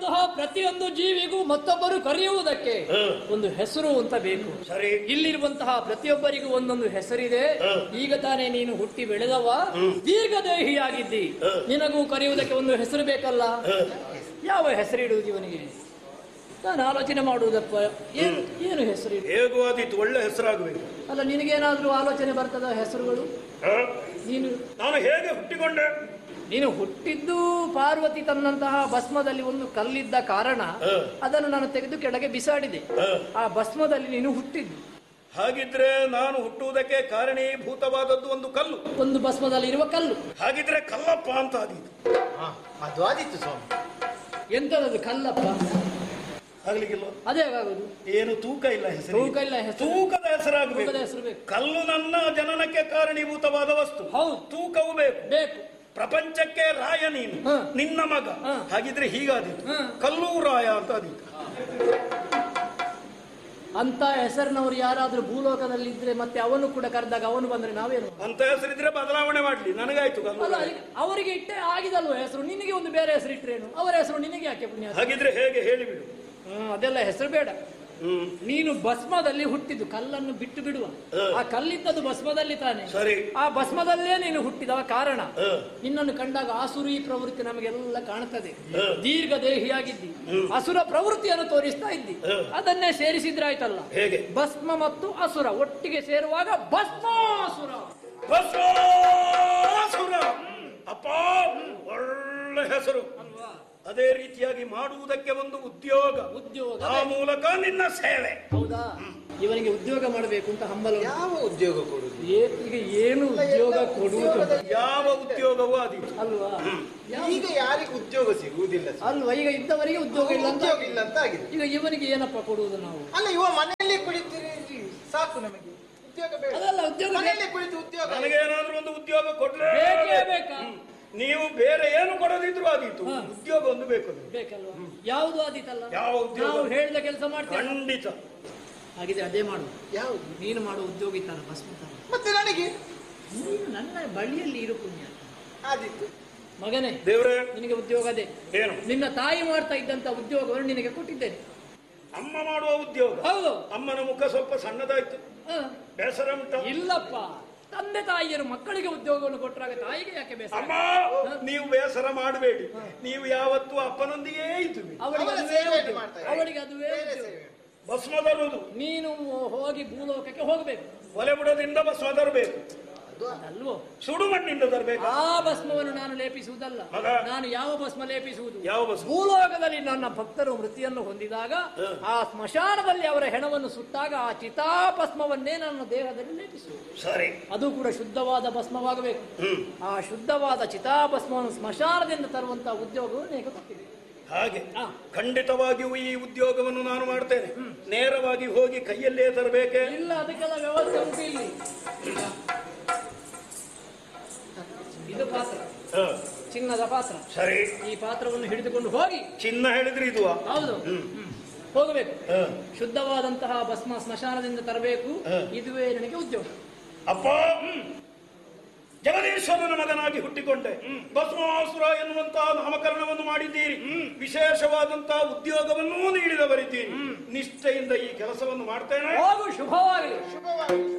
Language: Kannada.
ಇಲ್ಲಿರುವಂತಹ ಪ್ರತಿಯೊಂದು ಜೀವಿಗೂ ಮತ್ತೊಬ್ಬರು ಕರೆಯುವುದಕ್ಕೆ ಹ್ಮ್. ಒಂದು ಹೆಸರು ಅಂತ ಬೇಕು ಸರಿ ಇಲ್ಲಿರುವಂತಹ ಪ್ರತಿಯೊಬ್ಬರಿಗೂ ಒಂದೊಂದು ಹೆಸರಿದೆ ಹ್ಮ್. ಈಗ ತಾನೇ ನೀನು ಹುಟ್ಟಿ ಬೆಳೆದವ ದೀರ್ಘದೇಹಿಯಾಗಿದ್ದಿ ನಿನಗೂ ಕರೆಯುವುದಕ್ಕೆ ಒಂದು ಹೆಸರು ಬೇಕಲ್ಲ ಯಾವ ಹೆಸರಿಡುವುದು ಇವನಿಗೆ ನಾನು ಆಲೋಚನೆ ಮಾಡುವುದಪ್ಪ ಏನು ಏನು ಹೆಸರಿಡು ಹೇಗೂ ಆದೀತು ಒಳ್ಳೆ ಹೆಸರಾಗಬೇಕು ಅಲ್ಲ ನಿನಗೇನಾದ್ರೂ ಆಲೋಚನೆ ಬರ್ತದ ಹೆಸರುಗಳು ನೀನು ನಾನು ಹೇಗೆ ಹುಟ್ಟಿಕೊಂಡೆ ನೀನು ಹುಟ್ಟಿದ್ದು ಪಾರ್ವತಿ ತನ್ನಂತಹ ಭಸ್ಮದಲ್ಲಿ ಒಂದು ಕಲ್ಲಿದ್ದ ಕಾರಣ ಹ. ಅದನ್ನು ನಾನು ತೆಗೆದು ಕೆಳಗೆ ಬಿಸಾಡಿದೆ ಹ. ಆ ಭಸ್ಮದಲ್ಲಿ ನೀನು ಹುಟ್ಟಿದ್ದು ಹಾಗಿದ್ರೆ ನಾನು ಹುಟ್ಟುವುದಕ್ಕೆ ಕಾರಣೀಭೂತವಾದದ್ದು ಒಂದು ಕಲ್ಲು ಒಂದು ಭಸ್ಮದಲ್ಲಿ ಇರುವ ಕಲ್ಲು ಹಾಗಿದ್ರೆ ಕಲ್ಲಪ್ಪ ಅಂತ ಆದೀತು ಹಾ, ಅದು ಆದಿತ್ತು ಸ್ವಾಮಿ ಎಂತದದು ಕಲ್ಲಪ್ಪ ಆಗ್ಲಿಕ್ಕಿಲ್ಲ ಅದೇ ಆಗುದು ಏನು ತೂಕ ಇಲ್ಲ ಹೆಸರು ತೂಕ ಇಲ್ಲ ಹೆಸರು. ತೂಕದ ಹೆಸರಾಗಬೇಕು ತೂಕದ ಹೆಸರು ಬೇಕು. ಕಲ್ಲು ನನ್ನ ಜನನಕ್ಕೆ ಕಾರಣೀಭೂತವಾದ ವಸ್ತು ಹೌದು. ತೂಕವು ಬೇಕು ಬೇಕು ಪ್ರಪಂಚಕ್ಕೆ ರಾಯ ನೀನು ಹ. ನಿನ್ನ ಮಗ ಹ. ಹಾಗಿದ್ರೆ ಹೀಗಾದೀತು ಹ. ಕಲ್ಲು ರಾಯ ಅಂತ ಆದೀತು ಅಂತ ಹೆಸರಿನವರು ಯಾರಾದ್ರೂ ಭೂಲೋಕದಲ್ಲಿ ಇದ್ರೆ ಮತ್ತೆ ಅವನು ಕೂಡ ಕರೆದಾಗ ಅವನು ಬಂದ್ರೆ ನಾವೇನು ಅಂತ ಹೆಸರಿದ್ರೆ ಬದಲಾವಣೆ ಮಾಡ್ಲಿ ನನಗಾಯ್ತು ಕಲ್ಲು ಅಲ್ಲ ರಾಯ. ಅವರಿಗೆ ಇಟ್ಟೆ ಆಗಿದಲ್ವ ಹೆಸರು ನಿನಗೆ ಒಂದು ಬೇರೆ ಹೆಸರು ಇಟ್ರೇನು ಅವರ ಹೆಸರು ನಿನಗೆ ಯಾಕೆ ಪುಣ್ಯ ಹಾಗಿದ್ರೆ ಹೇಗೆ ಹೇಳಿಬಿಡು ಹ್ಮ್, ಅದೆಲ್ಲ ಹೆಸರು ಬೇಡ ಹ್ಮ್ ನೀನು ಭಸ್ಮದಲ್ಲಿ ಹುಟ್ಟಿದ್ದು ಕಲ್ಲನ್ನು ಬಿಟ್ಟು ಬಿಡುವ ಹ. ಆ ಕಲ್ಲಿದ್ದದ್ದು ಭಸ್ಮದಲ್ಲಿ ತಾನೆ ಸರಿ ಆ ಭಸ್ಮದಲ್ಲೇ ನೀನು ಹುಟ್ಟಿದವ ಕಾರಣ ಹ. ನಿನ್ನನ್ನು ಕಂಡಾಗ ಆಸುರಿ ಪ್ರವೃತ್ತಿ ನಮಗೆಲ್ಲ ಕಾಣ್ತದೆ ಹ. ದೀರ್ಘ ದೇಹಿಯಾಗಿದ್ದಿ ಅಸುರ ಪ್ರವೃತ್ತಿಯನ್ನು ತೋರಿಸ್ತಾ ಇದ್ದಿ ಹ. ಅದನ್ನೇ ಸೇರಿಸಿದ್ರಾಯ್ತಲ್ಲ ಹೇಗೆ ಭಸ್ಮ ಮತ್ತು ಅಸುರ ಒಟ್ಟಿಗೆ ಸೇರುವಾಗ ಭಸ್ಮಾಸುರ ಬಸವಾಸುರ ಅಪ್ಪ ಒಳ್ಳೆ ಹೆಸರು ಅದೇ ರೀತಿಯಾಗಿ ಮಾಡುವುದಕ್ಕೆ ಒಂದು ಉದ್ಯೋಗ ಉದ್ಯೋಗ ಆ ಮೂಲಕ ನಿನ್ನ ಸೇವೆ ಹೌದಾ ಇವನಿಗೆ ಉದ್ಯೋಗ ಮಾಡಬೇಕು ಅಂತ ಹಂಬಲ ಉಂಟು. ಯಾವ ಉದ್ಯೋಗ ಕೊಡುದು ಏ- ಈಗ ಏನು ಉದ್ಯೋಗ ಕೊಡುವುದು ಯಾವ ಉದ್ಯೋಗವೂ ಆದೀತು ಅಲ್ವಾ ಈಗ ಯಾರಿಗೂ ಉದ್ಯೋಗ ಸಿಗುವುದಿಲ್ಲ ಸ್ವಾಮಿ. ಅಲ್ವಾ ಈಗ ಇದ್ದವರಿಗೆ ಉದ್ಯೋಗ ಇಲ್ಲ ಅಂತ ಉದ್ಯೋಗ ಇಲ್ಲ ಅಂತ ಆಗಿದೆ ಈಗ ಇವನಿಗೆ ಏನಪ್ಪ ಕೊಡುವುದು ನಾವು ಅಲ್ಲ ಇವ ಮನೆಯಲ್ಲಿ ಕುಳಿತಿರಿ ಸಾಕು ನಮಗೆ ಉದ್ಯೋಗ ಬೇಡ ಅದಲ್ಲ ಉದ್ಯೋಗ ಮನೆಯಲ್ಲಿ ಕುಳಿತು ಉದ್ಯೋಗ ನನಗೇನಾದ್ರೂ ಒಂದು ಉದ್ಯೋಗ ಕೊಡ್ಲೇ ಬೇಕೇ ಬೇಕಾ ನೀವು ಬೇರೆ ಏನು ಕೊಡದಿದ್ರು ಆದೀತು ಹಾ. ಉದ್ಯೋಗ ಒಂದು ಬೇಕು ಅದು. ಬೇಕಲ್ವಾ ಯಾವುದು ಆದೀತಲ್ಲ ಯಾವ ಉದ್ಯೋಗ? ನಾವು ಹೇಳಿದ ಕೆಲಸ ಮಾಡ್ತೇವೆ ಖಂಡಿತ ಹಾಗಿದ್ರೆ ಅದೇ ಮಾಡು ಯಾವುದು ನೀನು ಮಾಡುವ ಉದ್ಯೋಗ ಇತ್ತಲ್ಲ ಭಸ್ಮತರ ಮತ್ತೆ ನನಗೆ ನೀನು ನನ್ನ ಬಳಿಯಲ್ಲಿ ಇರು ಪುಣ್ಯ ಆದಿತ್ತು ಮಗನೇ ದೇವ್ರೆ ನಿನಗೆ ಉದ್ಯೋಗ ಅದೇ ಏನು ನಿನ್ನ ತಾಯಿ ಮಾಡ್ತಾ ಇದ್ದಂತ ಉದ್ಯೋಗವನ್ನು ನಿನಗೆ ಕೊಟ್ಟಿದ್ದೇನೆ ಅಮ್ಮ ಮಾಡುವ ಉದ್ಯೋಗ ಹೌದು ಅಮ್ಮನ ಮುಖ ಸ್ವಲ್ಪ ಸಣ್ಣದಾಯ್ತು ಹ. ಬೇಸರ ಉಂಟ ಇಲ್ಲಪ್ಪ ತಂದೆ ತಾಯಿಯರು ಮಕ್ಕಳಿಗೆ ಉದ್ಯೋಗವನ್ನು ಕೊಟ್ಟರಾಗ ತಾಯಿಗೆ ಯಾಕೆ ಬೇಸರ ಅಮ್ಮ ನೀವು ಬೇಸರ ಮಾಡಬೇಡಿ ನೀವು ಯಾವತ್ತೂ ಅಪ್ಪನೊಂದಿಗೆ ಇದ್ದೀವಿ ಅವಳಿಗೆ ಅವರ ಅದುವೇ ಸೇವೆಯನ್ನು ಉದ್ಯೋಗ. ಮಾಡ್ತಾರೆ. ಅವಳಿಗೆ ಅದುವೇ ಬೇರೆ ಉದ್ಯೋಗ. ಸೇವೆ. ಭಸ್ಮ ತರುವುದು ನೀನು ಹೋಗಿ ಭೂಲೋಕಕ್ಕೆ ಹೋಗಬೇಕು ಒಲೆ ಬುಡದಿಂದ ಭಸ್ಮ ತರಬೇಕು ಅದು ಅಲ್ವೋ ಸುಡು ಮಣ್ಣಿಂದ ತರಬೇಕು ಆ ಭಸ್ಮವನ್ನು ನಾನು ಲೇಪಿಸುವುದಲ್ಲ ಮಗ. ನಾನು ಯಾವ ಭಸ್ಮ ಲೇಪಿಸುವುದು ಯಾವ ಭಸ್ಮ ಭೂಲೋಕದಲ್ಲಿ ನನ್ನ ಭಕ್ತರು ಮೃತಿಯನ್ನು ಹೊಂದಿದಾಗ ಹ. ಆ ಸ್ಮಶಾನದಲ್ಲಿ ಅವರ ಹೆಣವನ್ನು ಸುಟ್ಟಾಗ ಆ ಚಿತಾಭಸ್ಮವನ್ನೇ ನನ್ನ ದೇಹದಲ್ಲಿ ಲೇಪಿಸುವುದು ಸರಿ ಅದು ಕೂಡ ಶುದ್ಧವಾದ ಭಸ್ಮವಾಗಬೇಕು ಹ್ಮ್ ಆ ಶುದ್ಧವಾದ ಚಿತಾಭಸ್ಮವನ್ನು ಸ್ಮಶಾನದಿಂದ ತರುವಂತ ಉದ್ಯೋಗವು ನಿನಗೆ ಕೊಟ್ಟಿದೆ ಹಾಗೆ ಆ. ಖಂಡಿತವಾಗಿಯೂ ಈ ಉದ್ಯೋಗವನ್ನು ನಾನು ಮಾಡ್ತೇನೆ ನೇರವಾಗಿ ಹೋಗಿ ಕೈಯಲ್ಲೇ ತರಬೇಕೆ ಇಲ್ಲ ಅದಕ್ಕೆಲ್ಲ ವ್ಯವಸ್ಥೆ ಉಂಟು ಇಲ್ಲಿ ಇದು ಪಾತ್ರ ಹ, ಚಿನ್ನದ ಪಾತ್ರ ಸರಿ ಈ ಪಾತ್ರವನ್ನು ಹಿಡಿದುಕೊಂಡು ಹೋಗಿ ಚಿನ್ನ ಹೇಳಿದ್ರೆ ಇದು ಹೌದು ಹ್ಮ್. ಹ್ಮ್. ಹೋಗಬೇಕು ಹ. ಶುದ್ಧವಾದಂತಹ ಭಸ್ಮ ಸ್ಮಶಾನದಿಂದ ತರಬೇಕು ಹ. ಇದುವೇ ನನಗೆ ಉದ್ಯೋಗ ಅಪ್ಪ ಜಗದೀಶ್ವರನ ಮಗನಾಗಿ ಹುಟ್ಟಿಕೊಂಡೆ ಭಸ್ಮಾಸುರ ಎನ್ನುವಂತಹ ನಾಮಕರಣವನ್ನು ಮಾಡಿದ್ದೀರಿ ವಿಶೇಷವಾದಂತಹ ಉದ್ಯೋಗವನ್ನೂ ನೀಡಿದವರಿದ್ದೀರಿ ನಿಷ್ಠೆಯಿಂದ ಈ ಕೆಲಸವನ್ನು ಮಾಡ್ತೇನೆ ಹೋಗು ಶುಭವಾಗಲಿ ಶುಭವಾಗಿ